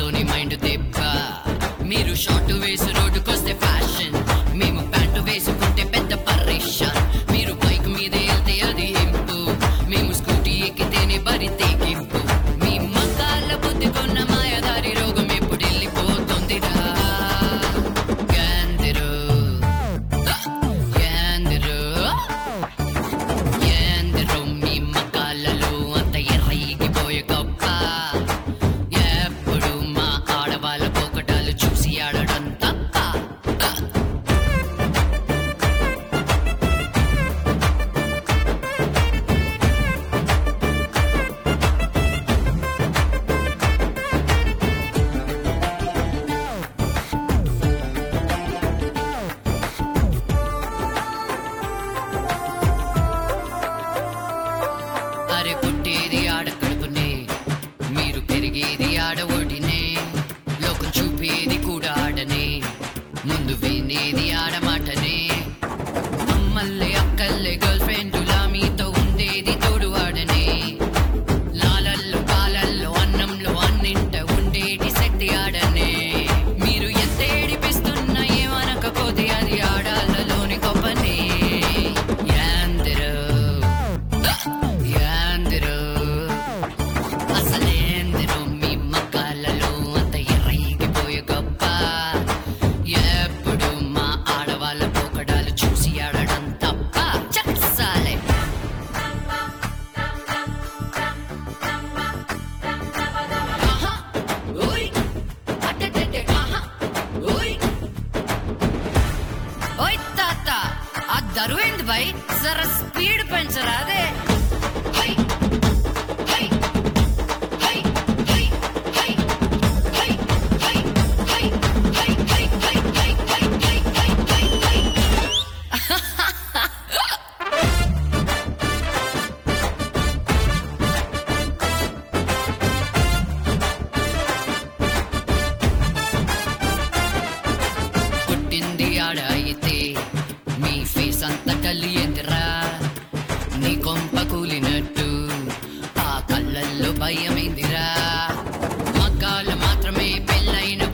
లోని మైండ్ దెబ్బ మీరు షార్ట్ వేసి రోడ్డుకొస్తే ఫ్యాషన్ మేము ప్యాంటు వేసుకుంటే పెద్ద పరేషన్ మీరు బైక్ మీద వెళ్తే అది ఇంపు మేము స్కూటీ ఎక్కితేనే బరి తెగింపు మీ మకాల బుద్ధి కొన్న మాయదారి రోగం ఎప్పుడు వెళ్ళిపోతుందిరా గ్యాందిరు గ్యాందిరు ఎందరో మీ మకాలలో అంత ఎర్రగిపోయే గొప్ప ఎప్పుడు మా ఆడవాళ్ళ పోకటాలు చూసి ఆడడం తప్ప అరే పుట్టేది ఆడ కడుపునే మీరు పెరిగేది ఆడ ఒడినే లోకం చూపేది కూడా ఆడనే ముందు వినేది ఆడమాటనే అమ్మల్లే అక్కల్లే గర్ల్ ఫ్రెండులా మీతో ఉండేది తోడు ఆడనే లాలల్లో పాలల్లో అన్నంలో అన్నింట ఉండేటి శక్తి ఆడనే మీరు ఎంత ఏడిపిస్తున్నా ఏమనకపోతే అది ఆడాళ్ళలోని గొప్పనే యాందిరో యాందిరో అసలేందిరో మీ మకాలలో అంత ఎర్రగిపోయే గొప్ప ఎప్పుడు మా ఆడవాళ్ళ పోకడాలు చూసి ఆడడం తప్ప చక్సాలే ఆహా ఓయ్ అట్టెట్టెట్టె ఆహా ఓయ్ ఓయ్ తాత ఆ దరువేంది బై జర స్పీడ్ పెంచరా అదే హై హై హై హై హై హై హై హై హై హై హై హై హై హై హై హై పుట్టింది ఆడ అయితే మీ ఫేస్ అంతా కళ్ళు ఎదురా నీ కొంప కూలినట్టు ఆ కళ్ళల్లో భయమైందిరా మగ్గాలు మాత్రమే పెళ్ళైన